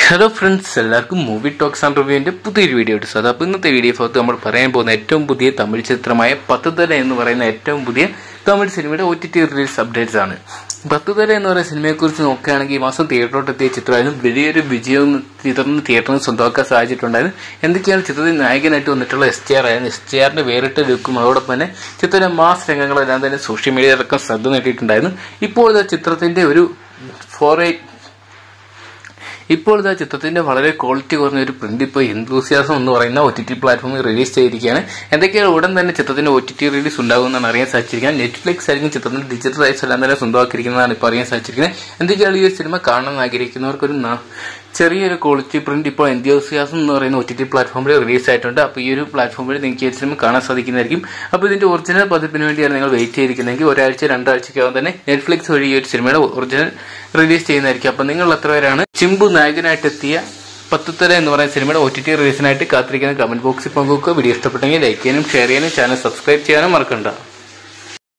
hello friends എല്ലാവർക്കും movie talks and റിവ്യൂവിന്റെ പുതിയൊരു വീഡിയോ എടുത്തു അത് അപ്പോൾ ഇന്നത്തെ വീഡിയോ ഭാഗത്ത് നമ്മൾ പറയാൻ പോകുന്ന ഏറ്റവും പുതിയ തമിഴ് ചിത്രമായ പത്തുതല എന്ന് പറയുന്ന ഏറ്റവും പുതിയ തമിഴ് സിനിമയുടെ O T T release updates ആണ് പത്തുതല എന്ന് പറയുന്ന സിനിമയെക്കുറിച്ച് നോക്കുകയാണെങ്കിൽ ഈ മാസം തിയേറ്ററിലോട്ട് എത്തിയ ചിത്രമായിരുന്നു വലിയൊരു വിജയം ചിത്രത്തിന് തിയേറ്ററിൽ സ്വന്തമാക്കാൻ സാധിച്ചിട്ടുണ്ടായിരുന്നു എന്തൊക്കെയാണ് ചിത്രത്തിൽ നായകനായിട്ട് വന്നിട്ടുള്ള എസ് ടി ആർ ആയിരുന്നു എസ് ടി ആറിന്റെ വേറിട്ട ലുക്കും അതോടൊപ്പം തന്നെ ചിത്രത്തിലെ മാസ് രംഗങ്ങളെല്ലാം തന്നെ സോഷ്യൽ മീഡിയ അടക്കം ശ്രദ്ധ നേടിയിട്ടുണ്ടായിരുന്നു ഇപ്പോൾ ഇത് ചിത്രത്തിന്റെ ഒരു ഫോർ എയ്റ്റ് ഇപ്പോൾ ഇതാ ചിത്രത്തിന്റെ വളരെ ക്വാളിറ്റി കുറഞ്ഞ ഒരു പ്രിന്റ് ഇപ്പോൾ എന്തൂസിയാസം എന്ന് പറയുന്ന ഒ ടി ടി പ്ലാറ്റ്ഫോമിൽ റിലീസ് ചെയ്തിരിക്കുകയാണ് എന്തൊക്കെയാണ് ഉടൻ തന്നെ ചിത്രത്തിന്റെ ഒ ടി ടി റിലീസ് ഉണ്ടാകുമെന്നാണ് അറിയാൻ സാധിച്ചിരിക്കുന്നത് നെറ്റ്ഫ്ലിക്സ് ആയിരിക്കും ചിത്രത്തിന്റെ ഡിജിറ്റൽ റൈറ്റ്സ് എല്ലാം തന്നെ സ്വന്തമാക്കിയിരിക്കുന്നതാണ് ഇപ്പോൾ അറിയാൻ സാധിച്ചിരിക്കുന്നത് എന്തൊക്കെയാണ് ഈ ഒരു സിനിമ കാണാൻ ആഗ്രഹിക്കുന്നവർക്ക് ഒരു ന- ചെറിയൊരു ക്വാളിറ്റി പ്രിന്റ് ഇപ്പോൾ എന്തൂസിയാസം എന്ന് പറയുന്ന ഒ ടി ടി പ്ലാറ്റ്ഫോമിൽ റിലീസ് ആയിട്ടുണ്ട് അപ്പോൾ ഈ ഒരു പ്ലാറ്റ്ഫോമിൽ നിങ്ങൾക്ക് ഈ ഒരു സിനിമ കാണാൻ സാധിക്കുന്നതായിരിക്കും അപ്പോൾ ഇതിന്റെ ഒറിജിനൽ പതിപ്പിന് വേണ്ടിയാണ് നിങ്ങൾ വെയിറ്റ് ചെയ്തിരിക്കുന്നതെങ്കിൽ ഒരാഴ്ച രണ്ടാഴ്ചക്കകം തന്നെ നെറ്റ്ഫ്ലിക്സ് വഴി ഈ ഒരു സിനിമയുടെ ഒറിജിനൽ റിലീസ് ചെയ്യുന്നതായിരിക്കും അപ്പോൾ നിങ്ങൾ എത്ര പേരാണ് ചിമ്പു നായകനായിട്ടെത്തിയ പത്തുത്തര എന്ന് പറയുന്ന സിനിമയുടെ ഒ ടി ടി റിലീസിനായിട്ട് കാത്തിരിക്കുന്ന കമന്റ് ബോക്സിൽ പങ്കുവെക്കുക വീഡിയോ ഇഷ്ടപ്പെട്ടെങ്കിൽ ലൈക്ക് ചെയ്യാനും ഷെയർ ചെയ്യാനും ചാനൽ സബ്സ്ക്രൈബ് ചെയ്യാനും മറക്കണ്ട